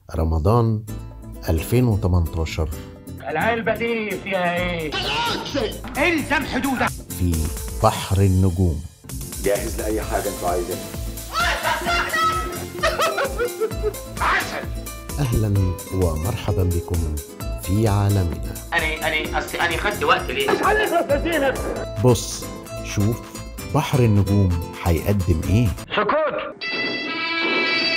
رمضان 2018 العلبة دي فيها ايه؟ الزم حدودك في بحر النجوم جاهز لأي حاجة أنتوا عايزينها عسل أهلا ومرحبا بكم في عالمنا انا انا اصل انا خدت وقت ليه؟ بص شوف بحر النجوم هيقدم ايه سكوت